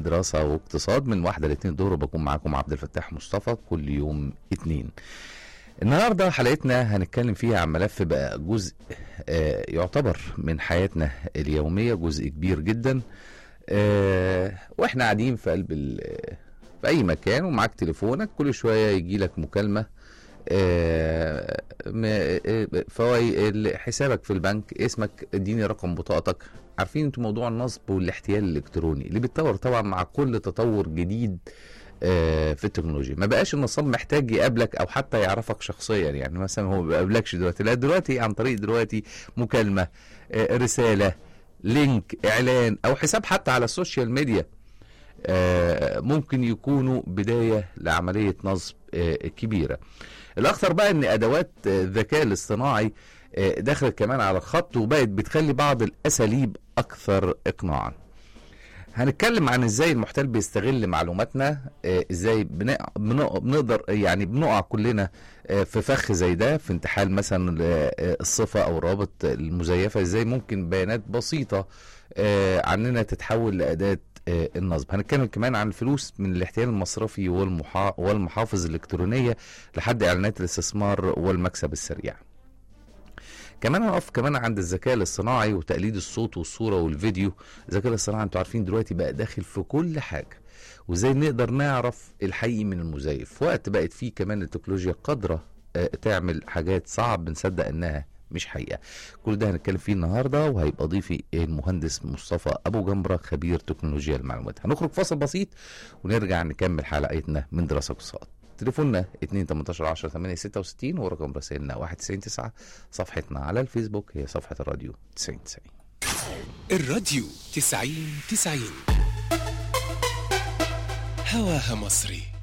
دراسة واقتصاد من واحدة لاتنين الظهر بكون معاكم عبد الفتاح مصطفى كل يوم اتنين النهاردة حلقتنا هنتكلم فيها عن ملف بقى جزء آه، يعتبر من حياتنا اليومية جزء كبير جدا آه، واحنا قاعدين في قلب ال- في اي مكان ومعاك تليفونك كل شوية يجي لك مكالمة آه، م- آه، فواي ال- حسابك في البنك اسمك اديني رقم بطاقتك عارفين انتوا موضوع النصب والاحتيال الالكتروني اللي بيتطور طبعا مع كل تطور جديد آه، في التكنولوجيا ما بقاش النصاب محتاج يقابلك او حتى يعرفك شخصيا يعني مثلا هو ما بيقابلكش دلوقتي لا دلوقتي عن طريق دلوقتي مكالمه آه، رساله لينك اعلان او حساب حتى على السوشيال ميديا آه، ممكن يكونوا بدايه لعمليه نصب آه، كبيره الاخطر بقى ان ادوات آه، الذكاء الاصطناعي آه، دخلت كمان على الخط وبقت بتخلي بعض الاساليب اكثر اقناعا هنتكلم عن ازاي المحتال بيستغل معلوماتنا آه، ازاي بنق- بنق- بنقدر يعني بنقع كلنا آه، في فخ زي ده في انتحال مثلا آه، الصفه او الروابط المزيفه ازاي ممكن بيانات بسيطه آه، عننا تتحول لاداه آه، النصب هنتكلم كمان عن الفلوس من الاحتيال المصرفي والمحا... والمحافظ الالكترونيه لحد اعلانات الاستثمار والمكسب السريع كمان هنقف كمان عند الذكاء الاصطناعي وتقليد الصوت والصوره والفيديو الذكاء الاصطناعي انتوا عارفين دلوقتي بقى داخل في كل حاجه وازاي نقدر نعرف الحقيقي من المزيف في وقت بقت فيه كمان التكنولوجيا قادره آه، تعمل حاجات صعب بنصدق انها مش حقيقه كل ده هنتكلم فيه النهارده وهيبقى ضيفي المهندس مصطفى ابو جمره خبير تكنولوجيا المعلومات هنخرج فاصل بسيط ونرجع نكمل حلقتنا من دراسه اقتصاد تليفوننا 2 18 10 8 66 ورقم رسائلنا 199 صفحتنا على الفيسبوك هي صفحه الراديو 90 90 الراديو تسعين تسعين هواها مصري